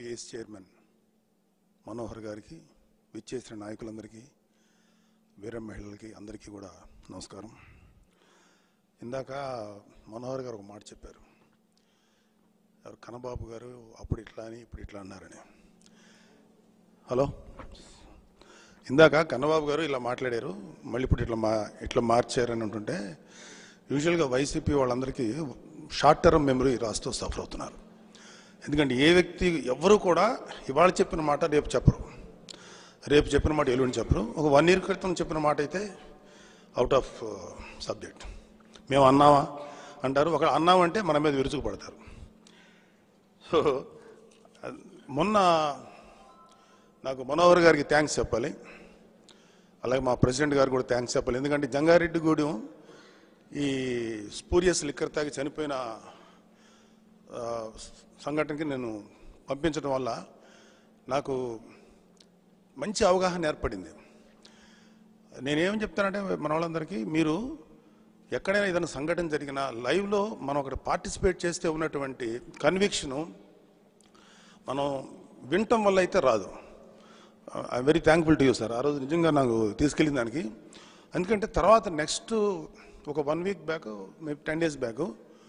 PS chairman Manohar గారికి విచ్చేసిన నాయకులందరికీ వీర మహిళలకి అందరికీ కూడా నమస్కారం ఇందాక మనోహర్ గారు ఒక మాట చెప్పారు ఎవరు కనబాబు గారు అప్పుడు ఇట్లా అని ఇప్పుడు ఇట్లా అన్నారని హలో ఇందాక కన్నబాబు గారు ఇలా మాట్లాడారు మళ్ళీ ఇప్పుడు ఇట్లా మా ఇట్లా మార్చారని అంటుంటే యూజువల్గా వైసీపీ వాళ్ళందరికీ షార్ట్ టర్మ్ మెమరీ రాస్తూ సఫర్ అవుతున్నారు ఎందుకంటే ఏ వ్యక్తి ఎవరు కూడా ఇవాళ చెప్పిన మాట రేపు చెప్పరు రేపు చెప్పిన మాట ఎల్లుండి చెప్పరు ఒక వన్ ఇయర్ క్రితం చెప్పిన మాట అయితే అవుట్ ఆఫ్ సబ్జెక్ట్ మేము అన్నామా అంటారు ఒక అన్నామంటే మన మీద విరుచుకుపడతారు సో మొన్న నాకు మనోహర్ గారికి థ్యాంక్స్ చెప్పాలి అలాగే మా ప్రెసిడెంట్ గారు కూడా థ్యాంక్స్ చెప్పాలి ఎందుకంటే జంగారెడ్డిగూడెం ఈ స్పూరియస్ లిక్కర్ తాగి చనిపోయిన ఆ, సంఘటనకి నేను పంపించడం వల్ల నాకు మంచి అవగాహన ఏర్పడింది నేనేం చెప్తానంటే మన వాళ్ళందరికీ మీరు ఎక్కడైనా ఏదైనా సంఘటన జరిగినా లైవ్లో మనం ఒకటి పార్టిసిపేట్ చేస్తే ఉన్నటువంటి కన్విక్షను మనం వినటం వల్ల అయితే రాదు I very thankful to you sir ఆ రోజు నిజంగా నాకు తీసుకెళ్ళిన దానికి ఎందుకంటే తర్వాత నెక్స్ట్ ఒక one week back maybe ten days back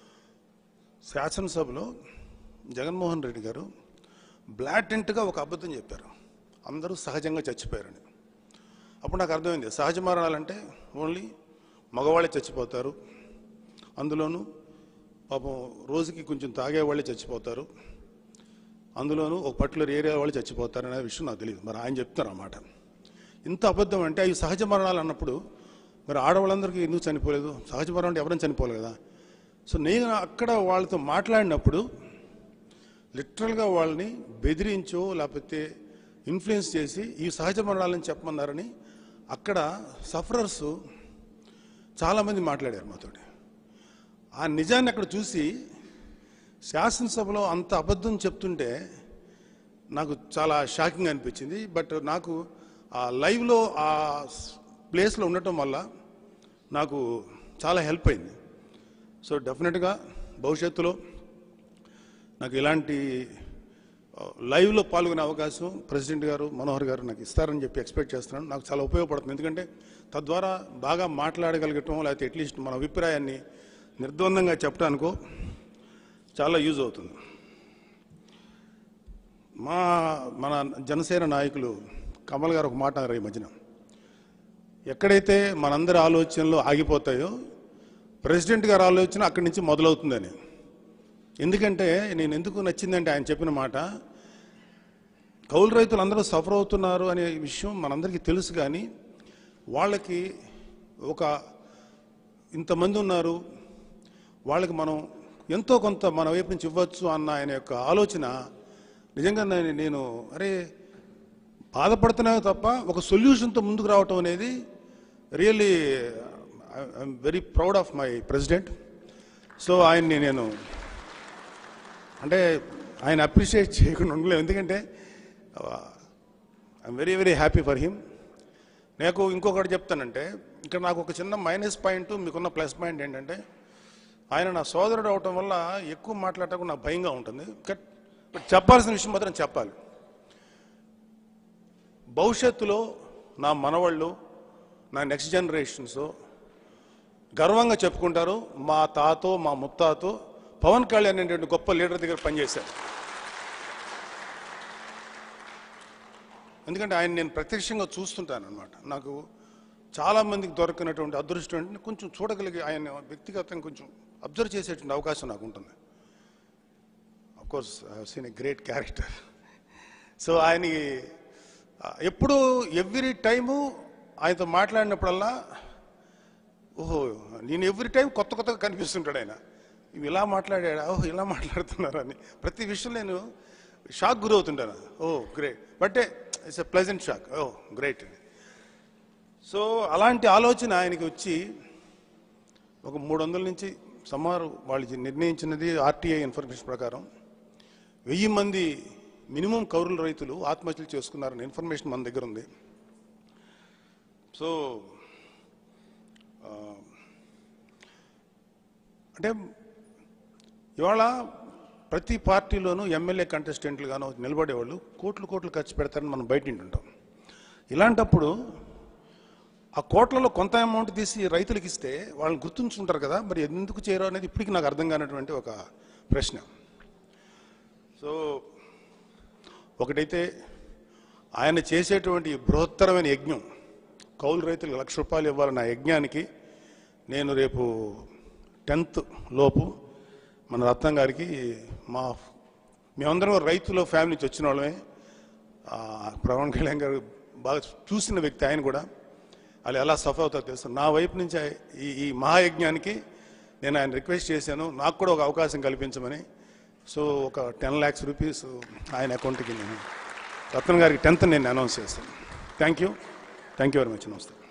శాసనసభలో జగన్మోహన్ రెడ్డి గారు బ్లాటెంట్గా ఒక అబద్ధం చెప్పారు అందరూ సహజంగా చచ్చిపోయారని అప్పుడు నాకు అర్థమైంది సహజ మరణాలంటే ఓన్లీ మగవాళ్ళే చచ్చిపోతారు అందులోనూ పాపం రోజుకి కొంచెం తాగేవాళ్ళే చచ్చిపోతారు అందులోనూ ఒక పర్టికులర్ ఏరియా వాళ్ళు చచ్చిపోతారు అనే విషయం నాకు తెలియదు మరి ఆయన చెప్తారు అన్నమాట ఇంత అబద్ధం అంటే అవి సహజ మరణాలు అన్నప్పుడు మరి ఆడవాళ్ళందరికీ ఎందుకు చనిపోలేదు సహజ మరణం అంటే ఎవరైనా చనిపోలేదు కదా సో నేను అక్కడ వాళ్ళతో మాట్లాడినప్పుడు లిటరల్గా వాళ్ళని బెదిరించో లేకపోతే ఇన్ఫ్లుయెన్స్ చేసి ఈ సహజ మరణాలని చెప్పమన్నారని అక్కడ సఫరర్స్ చాలామంది మాట్లాడారు మాతోటి ఆ నిజాన్ని అక్కడ చూసి శాసనసభలో అంత అబద్ధం చెప్తుంటే నాకు చాలా షాకింగ్ అనిపించింది బట్ నాకు ఆ లైవ్లో ఆ ప్లేస్లో ఉండటం వల్ల నాకు చాలా హెల్ప్ అయింది సో డెఫినెట్గా భవిష్యత్తులో నాకు ఇలాంటి ఆ, లైవ్లో పాల్గొనే అవకాశం ప్రెసిడెంట్ గారు మనోహర్ గారు నాకు ఇస్తారని చెప్పి ఎక్స్పెక్ట్ చేస్తున్నాను నాకు చాలా ఉపయోగపడుతుంది ఎందుకంటే తద్వారా బాగా మాట్లాడగలగటం లేకపోతే అట్లీస్ట్ మన అభిప్రాయాన్ని నిర్ద్వందంగా చెప్పడానికో చాలా యూజ్ అవుతుంది మా మన జనసేన నాయకులు కమల్ గారు ఒక మాట అన్నారు ఈ మధ్యన ఎక్కడైతే మనందరి ఆలోచనలు ఆగిపోతాయో ప్రెసిడెంట్ గారి ఆలోచన అక్కడి నుంచి మొదలవుతుందని ఎందుకంటే నేను ఎందుకు నచ్చిందంటే ఆయన చెప్పిన మాట కౌలు రైతులు అందరూ సఫర్ అవుతున్నారు అనే విషయం మనందరికీ తెలుసు కానీ వాళ్ళకి ఒక ఇంతమంది ఉన్నారు వాళ్ళకి మనం ఎంతో కొంత మన వైపు నుంచి ఇవ్వచ్చు అన్న ఆయన యొక్క ఆలోచన నిజంగా నేను- నేను అరే బాధపడుతున్నాయో తప్ప ఒక సొల్యూషన్తో ముందుకు రావటం అనేది really I'm very proud of my president so ఆయన్ని నేను అంటే ఆయన అప్రిషియేట్ చేయకుండా ఉండలేము ఎందుకంటే I'm very very happy for him నాకు ఇంకొకటి చెప్తానంటే ఇక్కడ నాకు ఒక చిన్న మైనస్ పాయింట్ మీకున్న ప్లస్ పాయింట్ ఏంటంటే ఆయన నా సోదరుడు అవటం వల్ల ఎక్కువ మాట్లాడటం నాకు భయంగా ఉంటుంది కట్- బట్ చెప్పాల్సిన విషయం మాత్రం చెప్పాలి భవిష్యత్తులో నా మనవాళ్ళు నా నెక్స్ట్ జనరేషన్స్ గర్వంగా చెప్పుకుంటారు మా తాతో మా ముత్తాతో పవన్ కళ్యాణ్ అనేటువంటి గొప్ప లీడర్ దగ్గర పనిచేశారు ఎందుకంటే ఆయన నేను ప్రత్యక్షంగా చూస్తుంటాను అనమాట నాకు చాలా మందికి దొరకనటువంటి అదృష్టం అంటే కొంచెం చూడగలిగే ఆయన వ్యక్తిగతంగా కొంచెం అబ్జర్వ్ చేసేటువంటి అవకాశం నాకు ఉంటుంది course I seen a great character so ఆయన ఎప్పుడు ఎవ్రీ టైము ఆయనతో మాట్లాడినప్పుడల్లా ఓహో నేను ఎవ్రీ టైం కొత్త కొత్తగా కనిపిస్తుంటాడు ఆయన ఇవి ఇలా మాట్లాడాడా ఓహో ఇలా మాట్లాడుతున్నారా అని ప్రతి విషయం నేను షాక్ గురవుతుంటాను oh great but it's a pleasant shock oh great so అలాంటి ఆలోచన ఆయనకి వచ్చి ఒక మూడు వందల నుంచి సుమారు వాళ్ళు నిర్ణయించినది ఆర్టీఐ ఇన్ఫర్మేషన్ ప్రకారం వెయ్యి మంది మినిమం కౌరుల రైతులు ఆత్మహత్యలు చేసుకున్నారని ఇన్ఫర్మేషన్ మన దగ్గర ఉంది సో అంటే ఇవాళ ప్రతి పార్టీలోనూ ఎమ్మెల్యే కంటెస్టెంట్లుగానో నిలబడేవాళ్ళు కోట్లు కోట్లు ఖర్చు పెడతారని మనం బయట వింటుంటాం ఇలాంటప్పుడు ఆ కోట్లలో కొంత అమౌంట్ తీసి రైతులకు ఇస్తే వాళ్ళని గుర్తుంచుకుంటారు కదా మరి ఎందుకు చేయరు అనేది ఇప్పటికీ నాకు అర్థం కానటువంటి ఒక ప్రశ్న సో ఒకటైతే ఆయన చేసేటువంటి ఈ బృహత్తరమైన యజ్ఞం కౌలు రైతులకు లక్ష రూపాయలు ఇవ్వాలన్న ఆ యజ్ఞానికి నేను రేపు టెన్త్ లోపు మన రత్నం గారికి మా మేమందరం రైతుల ఫ్యామిలీ నుంచి వచ్చిన వాళ్ళమే ఆ, పవన్ కళ్యాణ్ గారు బాగా చూసిన వ్యక్తి ఆయన కూడా వాళ్ళు ఎలా సఫర్ అవుతారో తెలుసు నా వైపు నుంచి ఈ ఈ మహాయజ్ఞానికి నేను ఆయన రిక్వెస్ట్ చేశాను నాకు కూడా ఒక అవకాశం కల్పించమని సో ఒక టెన్ ల్యాక్స్ రూపీస్ ఆయన అకౌంట్కి నేను రత్నం గారికి టెన్త్ నేను అనౌన్స్ చేస్తాను thank you thank you very much నమస్తే